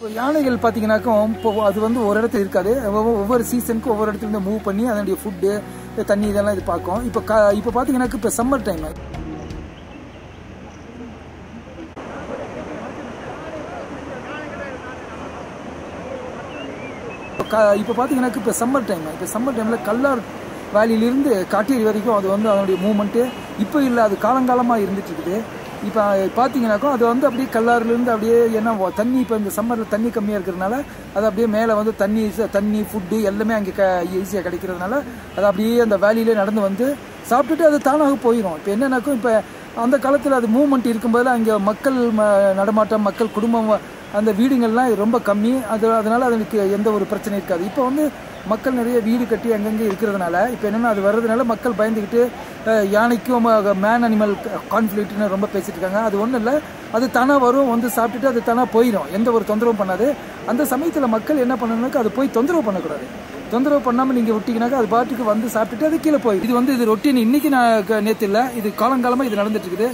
இப்போ யானைகள் பார்த்தீங்கன்னாக்கும் இப்போ அது வந்து ஒரு இடத்துல இருக்காது ஒவ்வொரு- ஒவ்வொரு சீசனுக்கும் ஒவ்வொரு இடத்துல இருந்து மூவ் பண்ணி அதனுடைய ஃபுட்டு தண்ணி இதெல்லாம் இது பார்க்கும் இப்போ க இப்போ பார்த்தீங்கன்னாக்க இப்போ சம்மர் டைம் இப்போ பார்த்தீங்கன்னாக்க இப்போ சம்மர் டைம் இப்போ சம்மர் டைமில் கல்லார் வேலியிலிருந்து காட்டேரி வரைக்கும் அது வந்து அதனுடைய மூவ்மெண்ட்டு இப்போ இல்லை அது காலங்காலமாக இருந்துட்டு இருக்குது இப்போ பார்த்தீங்கன்னாக்கும் அது வந்து அப்படியே கல்லாறுலேருந்து அப்படியே ஏன்னா வ- தண்ணி இப்போ இந்த சம்மரில் தண்ணி கம்மியாக இருக்கிறதுனால அது அப்படியே மேலே வந்து தண்ணி ச- தண்ணி ஃபுட்டு எல்லாமே அங்கே க ஈஸியாக கிடைக்கிறதுனால அது அப்படியே அந்த வேலியிலே நடந்து வந்து சாப்பிட்டுட்டு அது தானாக போயிடும் இப்போ என்னன்னாக்கும் இப்போ அந்த காலத்தில் அது மூவ்மெண்ட் இருக்கும்போது அங்கே மக்கள் ம- நடமாட்டம் மக்கள் குடும்பம் அந்த வீடுங்கள்லாம் ரொம்ப கம்மி அது அதனால அதுக்கு எந்த ஒரு பிரச்சனையும் இருக்காது இப்போ வந்து மக்கள் நிறைய வீடு கட்டி அங்கங்கே இருக்கிறதுனால இப்போ என்னென்னா அது வர்றதுனால மக்கள் பயந்துக்கிட்டு அஹ், யானைக்கும் மேன் அனிமல் கான்ஃப்ளிக்ட்னு ரொம்ப பேசிட்டு இருக்காங்க அது ஒன்றும் இல்லை அது தானாக வரும் வந்து சாப்பிட்டுட்டு அது தானாக போயிடும் எந்த ஒரு தொந்தரவும் பண்ணாது அந்த சமயத்தில் மக்கள் என்ன பண்ணணும்னாக்கா அது போய் தொந்தரவு பண்ணக்கூடாது தொந்தரவு பண்ணாமல் நீங்கள் விட்டீங்கன்னாக்கா அது பாட்டுக்கு வந்து சாப்பிட்டுட்டு அது கீழே போய் இது வந்து இது ரொட்டீன் இன்னைக்கு நான் நேற்று இல்லை இது காலங்காலமாக இது நடந்துட்டு இருக்குது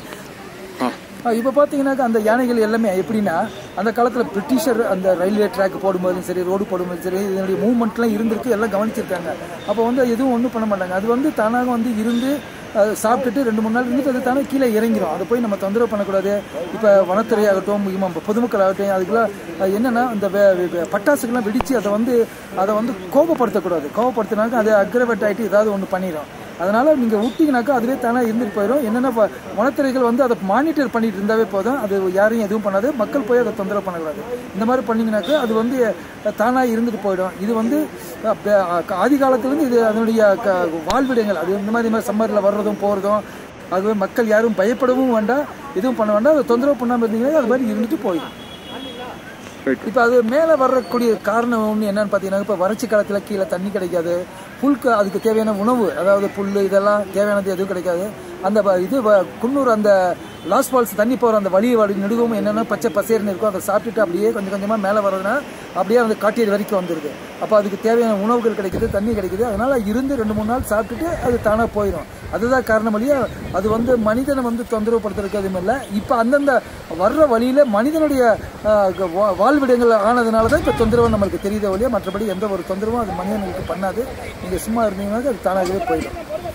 இப்போ பார்த்தீங்கன்னாக்கா அந்த யானைகள் எல்லாமே எப்படின்னா அந்த காலத்தில் பிரிட்டிஷர் அந்த ரயில்வே ட்ராக் போடும்போதும் சரி ரோடு போடும்போதும் சரி இதனுடைய மூவ்மெண்ட்லாம் இருந்திருக்கு எல்லாம் கவனிச்சிருக்காங்க அப்போ வந்து எதுவும் ஒன்றும் பண்ண மாட்டாங்க அது வந்து தானாக வந்து இருந்து அது சாப்பிட்டுட்டு ரெண்டு மூணு நாள் இருந்துட்டு அது தானே கீழே இறங்கிரும் அதை போய் நம்ம தொந்தரவு பண்ணக்கூடாது இப்போ வனத்துறை ஆகட்டும் இம்ம பொதுமக்கள் ஆகட்டும் அதுக்கெல்லாம் அது என்னன்னா இந்த வே- வே- பட்டாசுக்கெல்லாம் வெடித்து அதை வந்து அதை வந்து கோபப்படுத்தக்கூடாது கோபப்படுத்தினாக்க அது அக்ரவேட் ஆகிட்டு ஏதாவது ஒன்று பண்ணிடும் அதனால நீங்க விட்டீங்கனாக்கா அதுவே தானே இருந்துட்டு போயிடும் என்னென்ன ப- வனத்துறைகள் வந்து அதை மானிட்டர் பண்ணிட்டு இருந்தாவே போதும் அது யாரையும் எதுவும் பண்ணாது மக்கள் போய் அதை தொந்தரவு பண்ணக்கூடாது இந்த மாதிரி பண்ணீங்கனாக்கா அது வந்து தானா இருந்துட்டு போயிடும் இது வந்து அஹ், ப- அஹ், ஆதி காலத்துலேருந்து இது அதனுடைய க- வாழ்விடங்கள் அது இந்த மாதிரி சம்மரில் வர்றதும் போகிறதும் ஆகவே மக்கள் யாரும் பயப்படவும் வேண்டாம் எதுவும் பண்ண வேண்டாம் அதை தொந்தரவு பண்ணாமல் இருந்தீங்கன்னா அது மாதிரி இருந்துட்டு போயிடும் இப்போ அது மேலே வரக்கூடிய காரணம் ஒன்று என்னன்னு பார்த்தீங்கன்னா இப்போ வறட்சி காலத்தில் கீழே தண்ணி கிடைக்காது புல்க்கு அதுக்கு தேவையான உணவு அதாவது புல் இதெல்லாம் தேவையானது எதுவும் கிடைக்காது அந்த வ- இது வ- குன்னூர் அந்த லாஸ் ஃபால்ஸ் தண்ணி போகிற அந்த வழி வழி நெடுகவும் என்னென்ன பச்சை பசேர்னு இருக்கும் அதை சாப்பிட்டுட்டு அப்படியே கொஞ்சம் கொஞ்சமாக மேலே வர்றதுனா அப்படியே அந்த காட்டேரி வரைக்கும் வந்துடுது அப்போ அதுக்கு தேவையான உணவுகள் கிடைக்குது தண்ணி கிடைக்குது அதனால இருந்து ரெண்டு மூணு நாள் சாப்பிட்டுட்டு அது தானாக போயிடும் அதுதான் காரணம் வழியா அது வந்து மனிதனை வந்து தொந்தரவு படுத்துறதுக்கு எதுவும் இல்லை இப்போ அந்தந்த வர்ற வழியில மனிதனுடைய ஆஹ், வா- வாழ்விடங்கள் ஆனதுனால தான் இப்போ தொந்தரவு நம்மளுக்கு தெரியுதே வழியா மற்றபடி எந்த ஒரு தொந்தரவும் அது மனிதனுக்கு பண்ணாது நீங்கள் சும்மா இருந்தீங்கன்னா அது தானாகவே போயிடும்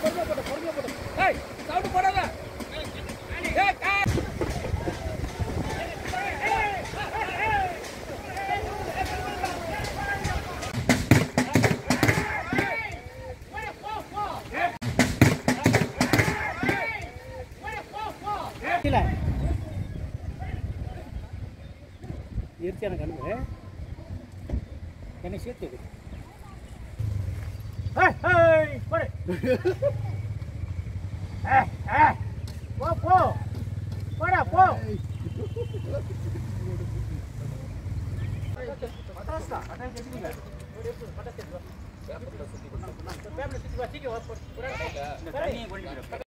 ಇಲ್ಲ ಇರ್ತೀಯ ಕಣ್ರೆ ನನಗೆ ಸೇರ್ತೀವಿ ಪೋ ಪೋ போட போ பட்டாசா பட்டாசு எடுத்துங்க பட்டாசு எடுத்துங்க